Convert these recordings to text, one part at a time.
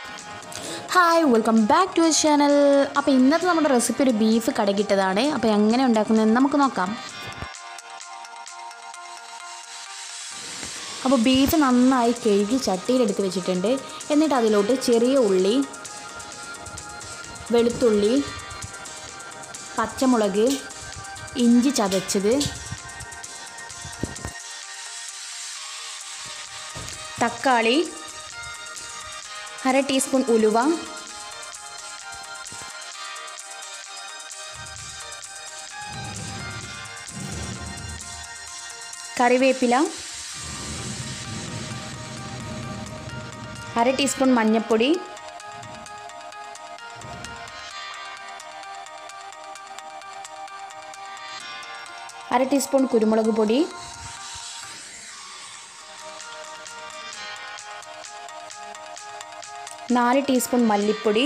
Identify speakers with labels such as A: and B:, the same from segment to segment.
A: hi welcome back to channel അപ്പോൾ ഇന്നത്തെ നമ്മുടെ റെസിപ്പി ഒരു ബീഫ് കടകിട്ടതാണ് അപ്പോൾ എങ്ങനെ ഉണ്ടാക്കുന്നതെന്ന് നമുക്ക് നോക്കാം അപ്പോൾ ബീഫ് നന്നായി കഴുകി ചട്ടിയിലെടുത്ത് വെച്ചിട്ടുണ്ട് എന്നിട്ട് അതിലോട്ട് ചെറിയ ഉള്ളി വെളുത്തുള്ളി പച്ചമുളക് ഇഞ്ചി ചതച്ചത് തക്കാളി അര ടീസ്പൂൺ ഉലുവ കറിവേപ്പില അര ടീസ്പൂൺ മഞ്ഞൾപ്പൊടി അര ടീസ്പൂൺ കുരുമുളക് പൊടി നാല് ടീസ്പൂൺ മല്ലിപ്പൊടി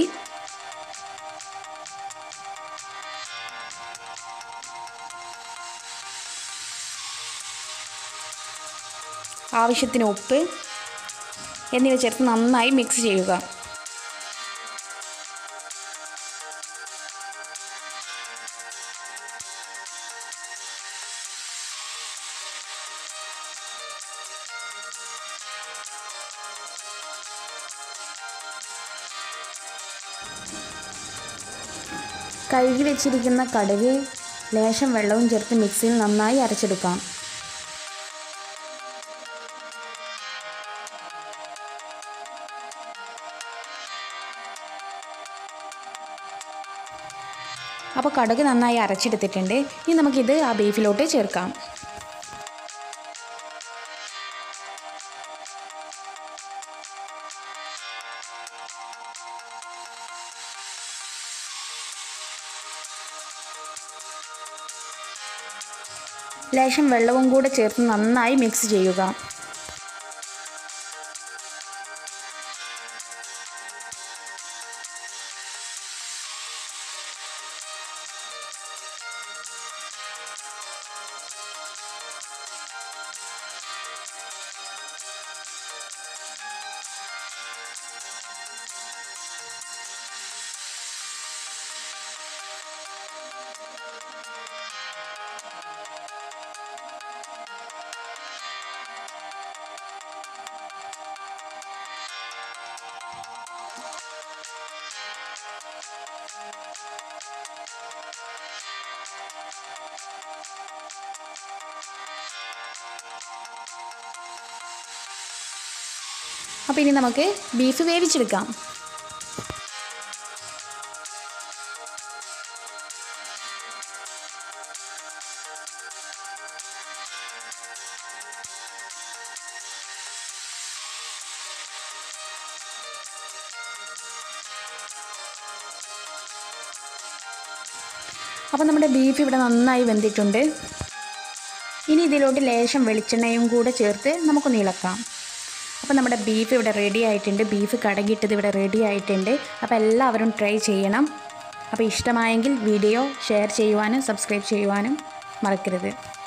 A: ആവശ്യത്തിന് ഉപ്പ് എന്നിവ ചേർത്ത് നന്നായി മിക്സ് ചെയ്യുക കഴുകി വെച്ചിരിക്കുന്ന കടുക് ലേശം വെള്ളവും ചേർത്ത് മിക്സിയിൽ നന്നായി അരച്ചെടുക്കാം അപ്പോൾ കടുക് നന്നായി അരച്ചെടുത്തിട്ടുണ്ട് ഇനി നമുക്കിത് ആ ബീഫിലോട്ട് ചേർക്കാം ലേശം വെള്ളവും കൂടെ ചേർത്ത് നന്നായി മിക്സ് ചെയ്യുക അപ്പോൾ ഇനി നമുക്ക് ബീഫ് വേവിച്ചെടുക്കാം അപ്പോൾ നമ്മുടെ ബീഫ് ഇവിടെ നന്നായി വെന്തിട്ടുണ്ട് ഇനി ഇതിലോട്ട് ലേശം വെളിച്ചെണ്ണയും കൂടെ ചേർത്ത് നമുക്കൊന്ന് ഇളക്കാം അപ്പോൾ നമ്മുടെ ബീഫ് ഇവിടെ റെഡി ആയിട്ടുണ്ട് ബീഫ് കടകിട്ടത് ഇവിടെ റെഡി ആയിട്ടുണ്ട് അപ്പോൾ എല്ലാവരും ട്രൈ ചെയ്യണം അപ്പോൾ ഇഷ്ടമായെങ്കിൽ വീഡിയോ ഷെയർ ചെയ്യുവാനും സബ്സ്ക്രൈബ് ചെയ്യുവാനും മറക്കരുത്